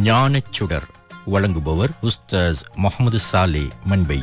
ஞானச் சுடர் வழங்குபவர் உஸ்தாஸ் முகமது சாலே மண்பை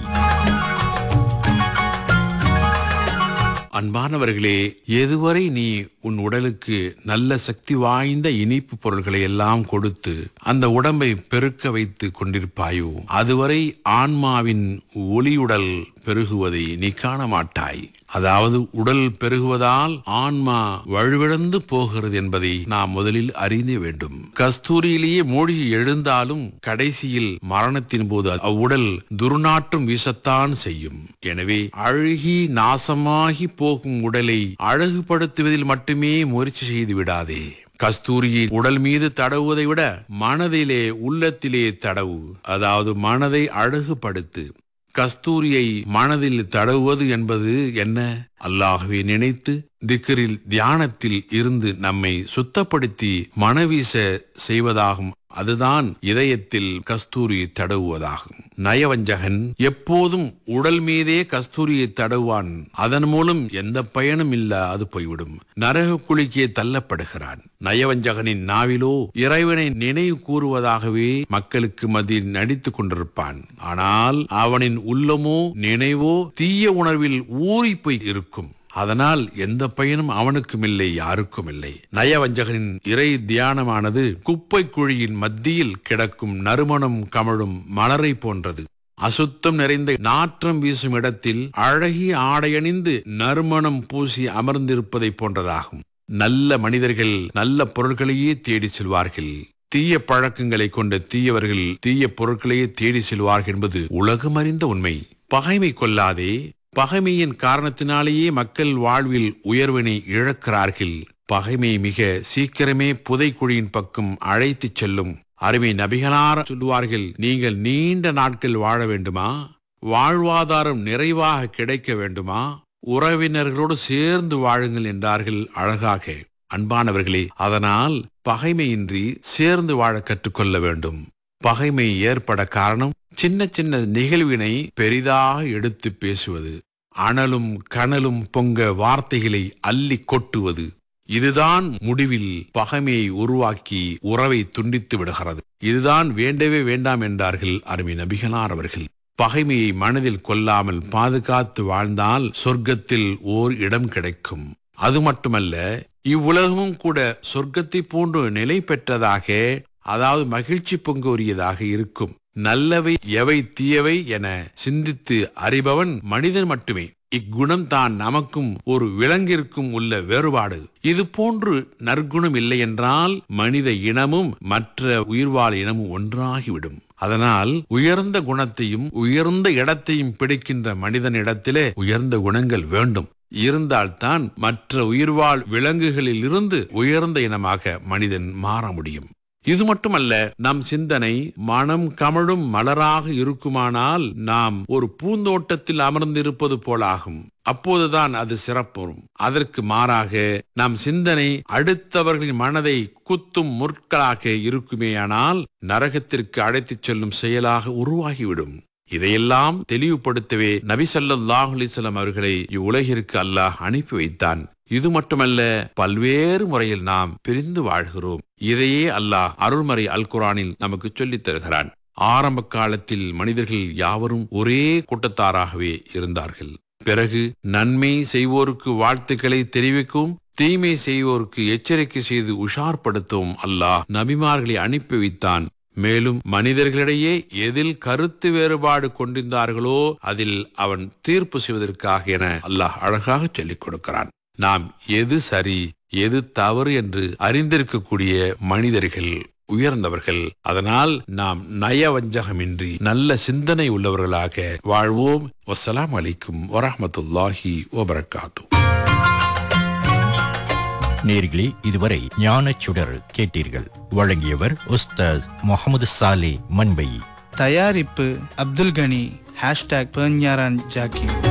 அன்பானவர்களே எதுவரை நீ உன் உடலுக்கு நல்ல சக்தி வாய்ந்த இனிப்பு பொருள்களை எல்லாம் கொடுத்து அந்த உடம்பை பெருக்க வைத்து கொண்டிருப்பாயோ அதுவரை ஆன்மாவின் ஒளியுடல் பெருகுவதை நீ காண மாட்டாய் அதாவது உடல் பெருகுவதால் ஆன்மா வலுவிழந்து போகிறது என்பதை நாம் முதலில் அறிந்த வேண்டும் கஸ்தூரியிலேயே மூழ்கி எழுந்தாலும் கடைசியில் மரணத்தின் போது அவ்வுடல் துர்நாற்றம் வீசத்தான் செய்யும் எனவே அழுகி நாசமாகி போகும் உடலை அழகுபடுத்துவதில் மட்டுமே முயற்சி செய்து விடாதே கஸ்தூரியை உடல் மீது தடவுவதை விட மனதிலே உள்ளத்திலே தடவு அதாவது மனதை அழகுபடுத்து கஸ்தூரியை மனதில் தடவுவது என்பது என்ன அல்லாகவே நினைத்து திக்கரில் தியானத்தில் இருந்து நம்மை சுத்தப்படுத்தி மனவீச செய்வதாகும் அதுதான் இதயத்தில் கஸ்தூரி தடவுவதாகும் நயவஞ்சகன் எப்போதும் உடல் மீதே கஸ்தூரியை தடவுவான் அதன் மூலம் எந்த பயனும் இல்ல அது போய்விடும் நரக குளிக்கே தள்ளப்படுகிறான் நயவஞ்சகனின் நாவிலோ இறைவனை நினைவு கூறுவதாகவே மக்களுக்கு மத்தியில் நடித்துக் கொண்டிருப்பான் ஆனால் அவனின் உள்ளமோ நினைவோ தீய உணர்வில் ஊறி போய் இருக்கும் அதனால் எந்த பயனும் அவனுக்கும் இல்லை யாருக்கும் இல்லை நயவஞ்சகனின் இறை தியானமானது குப்பை குழியின் மத்தியில் கிடக்கும் நறுமணம் கமழும் மலரை போன்றது அசுத்தம் நிறைந்த நாற்றம் வீசும் இடத்தில் அழகிய ஆடையணிந்து நறுமணம் பூசி அமர்ந்திருப்பதை போன்றதாகும் நல்ல மனிதர்கள் நல்ல பொருட்களையே தேடி செல்வார்கள் தீய பழக்கங்களை கொண்ட தீயவர்கள் தீய பொருட்களையே தேடி செல்வார்கள் என்பது உலகம் அறிந்த உண்மை பகைமை கொள்ளாதே பகைமையின் காரணத்தினாலேயே மக்கள் வாழ்வில் உயர்வினை இழக்கிறார்கள் பகைமை மிக சீக்கிரமே புதைக்குழியின் பக்கம் அழைத்துச் செல்லும் அருமை நபிகளார சொல்லுவார்கள் நீங்கள் நீண்ட நாட்கள் வாழ வேண்டுமா வாழ்வாதாரம் நிறைவாக கிடைக்க வேண்டுமா உறவினர்களோடு சேர்ந்து வாழுங்கள் என்றார்கள் அழகாக அன்பானவர்களே அதனால் பகைமையின்றி சேர்ந்து வாழ கற்றுக்கொள்ள வேண்டும் பகைமை ஏற்பட காரணம் சின்ன சின்ன நிகழ்வினை பெரிதாக எடுத்து பேசுவது அனலும் கனலும் பொங்க வார்த்தைகளை அள்ளி கொட்டுவது இதுதான் முடிவில் பகைமையை உருவாக்கி உறவை துண்டித்து விடுகிறது இதுதான் வேண்டவே வேண்டாம் என்றார்கள் அருமை நபிகளார் அவர்கள் பகைமையை மனதில் கொள்ளாமல் பாதுகாத்து வாழ்ந்தால் சொர்க்கத்தில் ஓர் இடம் கிடைக்கும் அது மட்டுமல்ல இவ்வுலகமும் கூட சொர்க்கத்தை போன்று நிலை பெற்றதாக அதாவது மகிழ்ச்சி பொங்கோரியதாக இருக்கும் நல்லவை எவை தீயவை என சிந்தித்து அறிபவன் மனிதன் மட்டுமே இக்குணம் தான் நமக்கும் ஒரு விலங்கிற்கும் உள்ள வேறுபாடு இது போன்று நற்குணம் இல்லை என்றால் மனித இனமும் மற்ற உயிர்வாழ் இனமும் ஒன்றாகிவிடும் அதனால் உயர்ந்த குணத்தையும் உயர்ந்த இடத்தையும் பிடிக்கின்ற மனிதனிடத்திலே உயர்ந்த குணங்கள் வேண்டும் இருந்தால்தான் மற்ற உயிர்வாழ் விலங்குகளில் இருந்து உயர்ந்த இனமாக மனிதன் மாற முடியும் இது மட்டுமல்ல நம் சிந்தனை மனம் கமழும் மலராக இருக்குமானால் நாம் ஒரு பூந்தோட்டத்தில் அமர்ந்திருப்பது போலாகும் அப்போதுதான் அது சிறப்புறும் அதற்கு மாறாக நம் சிந்தனை அடுத்தவர்களின் மனதை குத்தும் முற்களாக இருக்குமேயானால் நரகத்திற்கு அழைத்துச் செல்லும் செயலாக உருவாகிவிடும் இதையெல்லாம் தெளிவுபடுத்தவே நபி ஸல்லல்லாஹு அலைஹி வஸல்லம் அவர்களை இவ்வுலகிற்கு அல்லாஹ் அனுப்பி வைத்தான் இது மட்டுமல்ல பல்வேறு முறையில் நாம் பிரிந்து வாழ்கிறோம் இதையே அல்லாஹ் அருள்மறை அல் குரானில் நமக்கு சொல்லித் தருகிறான் ஆரம்ப காலத்தில் மனிதர்கள் யாவரும் ஒரே கூட்டத்தாராகவே இருந்தார்கள் பிறகு நன்மை செய்வோருக்கு வாழ்த்துக்களை தெரிவிக்கும் தீமை செய்வோருக்கு எச்சரிக்கை செய்து உஷார்படுத்தவும் அல்லாஹ் நபிமார்களை அனுப்பி வைத்தான் மேலும் மனிதர்களிடையே எதில் கருத்து வேறுபாடு கொண்டிருந்தார்களோ அதில் அவன் தீர்ப்பு செய்வதற்காக என அல்லாஹ் அழகாக சொல்லிக் கொடுக்கிறான் நாம் எது சரி எது தவறு என்று அறிந்திருக்கக்கூடிய மனிதர்கள் உயர்ந்தவர்கள் அதனால் நாம் நயவஞ்சகமின்றி நல்ல சிந்தனை உள்ளவர்களாக வாழ்வோம் வசலாம் அலைக்கும் வரஹமத்துல்லாஹி வபரகாத்து நேர்களே இதுவரை ஞானச் சுடர் கேட்டீர்கள் வழங்கியவர் உஸ்தாஸ் முகமது சாலே மண்பை தயாரிப்பு அப்துல் கனி ஹேஷ்டாக் பேஞ்ஞாரான் ஜாக்கி